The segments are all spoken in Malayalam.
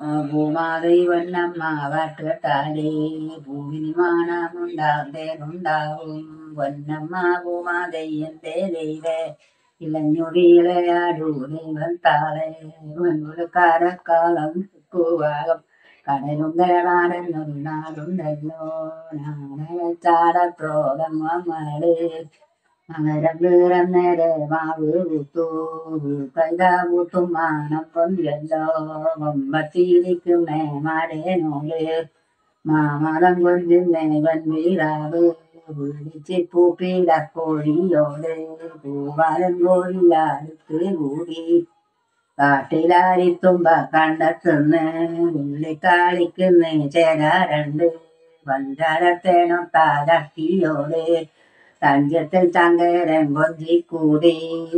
ഭൂമാതൈ വന്നമ്മ വാട്ടുകെട്ടാലേ ഭൂമിനി മാണമുണ്ടാകും പൊന്നമ്മ ഭൂമാതൈ എന്തേ ദൈവേ ഇളഞ്ഞുടിയിളയാടൂ ദൈവത്താളെ കാരക്കാലം കൂവാകം കടലും കരനാടെന്നൊരു നാടുണ്ടല്ലോ നാടച്ചാടത്തോടമ്മള് നഗരം കീറന്നേരെ മാവ് കൂത്തു കൈതാ കൂത്തും മാനം പൊന്തിയല്ലോ കൊമ്പത്തിരിക്കുന്നേ മാടേനോട് മാമലം കൊഞ്ചുന്നേ വൻവീരാവ് വിളിച്ച് പൂപ്പിടക്കോഴിയോട് പൂവാലൻ കോഴിയാടുത്ത് കൂടി കാട്ടിലാരിത്തുമ്പ കണ്ടെത്തുന്ന് ഉള്ളിക്കാളിക്കുന്ന് ചേരാറുണ്ട് പഞ്ചാരത്തേനൊത്താലക്കിയോട് തഞ്ചത്തിൽ ചങ്കരൻ കൊഞ്ചിക്കൂടി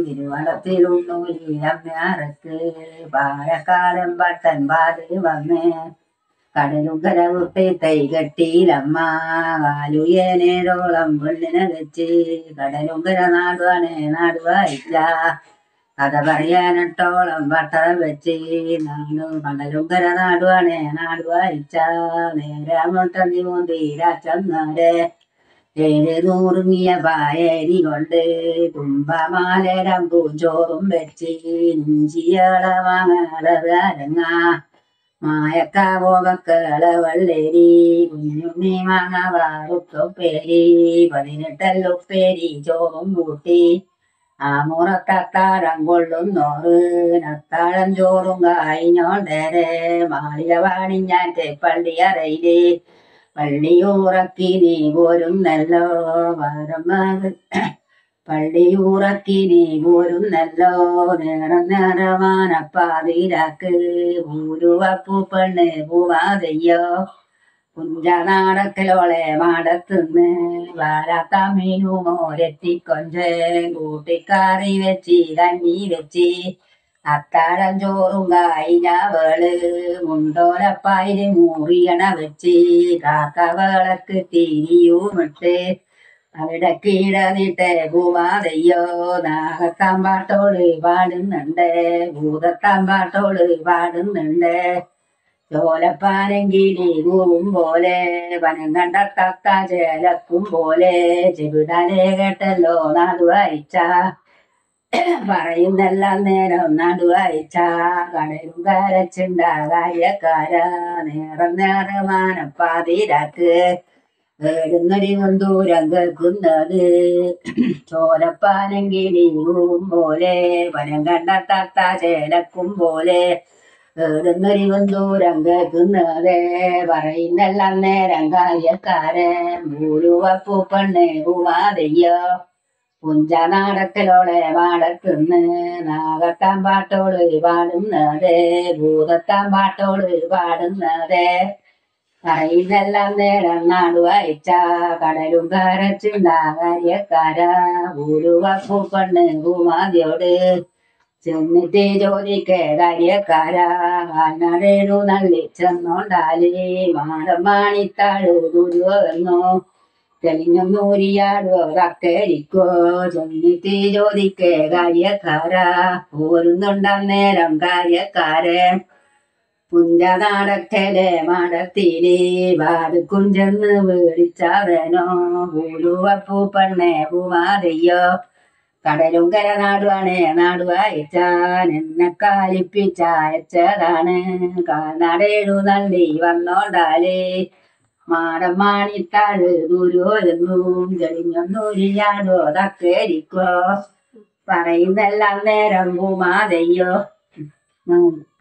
തിരുവളത്തിലുണ്ണൂലിയമ്മയാറക്ക് പാലക്കാടൻ പട്ടൻ പാതി വന്ന് കടലുകര വിട്ട് തൈ കെട്ടിയിലമ്മ കാലുയേനേരോളം പെണ്ണിനെ വെച്ച് കടലുകര നാടുവാണ് നാടുവായില്ല കഥ പറയാനിട്ടോളം പട്ടം വെച്ച് നാടു കടലുകര നാടുവാണ് നാടുവായിച്ച നേരെ മുട്ടന്തി മോന്തിരാച്ചന്നരെ ഏഴുനൂറുങ്ങിയ പായരി കൊണ്ട് കുംഭമാലരം പൂഞ്ചോറും വെച്ച് ഇഞ്ചിയള വാങ്ങളറങ്ങ മായക്കാവോകക്കള വള്ളേരി കുഞ്ഞുണ്ണി മാങ്ങ വാറുക്കൊപ്പേരി പതിനെട്ടല്ലുപ്പേരി ചോറും കൂട്ടി ആ മുറത്തത്താഴം കൊള്ളുന്നോറ് നത്താഴം ചോറും കായിഞ്ഞോണ്ടേരെ മാളിക വാണിഞ്ഞാറ്റെ പള്ളിയറയില് പള്ളിയൂറക്കി നീ പോരുന്നല്ലോ വരമത് പള്ളിയൂറക്കി നീ പോരുന്നല്ലോ നേരം നേരമാനപ്പാതിരാക്ക് പൂരുവപ്പൂ പെണ്ണ് പൂവാതയ്യോ കുഞ്ചനാടക്കലോളെ മാടത്തുന്ന് വാരാത്ത മീനു മോരെത്തിക്കൊഞ്ച് കൂട്ടിക്കാറി വെച്ച് കഞ്ഞി വെച്ച് അത്താഴം ചോറും കായിഞ്ഞവള് മുണ്ടോലപ്പായില് മൂറിയണ വെച്ച് കാക്കവളക്ക് തിരിയുമിട്ട് അവിടെ കീഴനിട്ട് ഭൂമാതയ്യോ നാഗത്താമ്പാട്ടോള് പാടുന്നുണ്ട് ഭൂതത്താമ്പാട്ടോള് പാടുന്നുണ്ട് ചോലപ്പാനെങ്കിലി കൂവും പോലെ വനം കണ്ട തത്ത ചേലക്കും പോലെ ചെവിടാനെ കേട്ടല്ലോ നാടുവായിച്ച പറയുന്നെല്ലാം നേരം നടുവായിച്ച കടലും കരച്ചുണ്ട കാര്യക്കാര നേരം നേരമാനപ്പാതിരാക്ക് വേടുന്നൊരു ദൂരം കേൾക്കുന്നത് ചോരപ്പാനെങ്കിടിയും പോലെ വനം കണ്ട തത്ത ചേലക്കും പോലെ വേടുന്നൊരു ദൂരം കേൾക്കുന്നത് പറയുന്നെല്ലാം നേരം കാര്യക്കാരൻ പൂരുവപ്പൂ പെണ്ണ് പൂവാതയ്യോ പുഞ്ചനാടക്കലോളെ പാടത്തുന്ന് നാഗത്താൻ പാട്ടോള് പാടുന്നത് ഭൂതത്താൻ പാട്ടോള് പാടുന്നത് പറയുന്നെല്ലാം നേരം നാടുവായിച്ച കടലും കരച്ചുണ്ടാകാര്യക്കാര ഊരുവപ്പൂ പെണ്ണ് ഭൂമാതിയോട് ചെന്നിട്ട് ജോലിക്ക് കാര്യക്കാര കാൽനടേടു നള്ളി ചെന്നോണ്ടാലേ മാടം മാണിത്താഴ് ദുരുവെന്നോ തെളിഞ്ഞൊന്നൂരിയാടോ കക്കരിക്കോ ചെന്നിട്ട് ജോലിക്ക് കാര്യക്കാര പോരുന്നുണ്ടന്നേരം കാര്യക്കാരൻ പുഞ്ചനാടക്കലെ മാടത്തിലെ വാടുക്കും ചെന്ന് വേടിച്ചവനോ പൂലുവപ്പൂ പെണ്ണെ പൂവാതയ്യോ കടലും കര നാടുവാണ് നാടുവായിച്ചാൻ എന്നെ കാലിപ്പിച്ചയച്ചതാണ് കാൽനടേഴു നള്ളി വന്നോണ്ടാലേ മാടം മാണിത്താഴ് ദൂരോരെന്നും തെളിഞ്ഞൊന്നൂരിയാടോ തക്കേരിക്കോ പറയുന്നെല്ലാം നേരം പൂമാതയ്യോ ഉം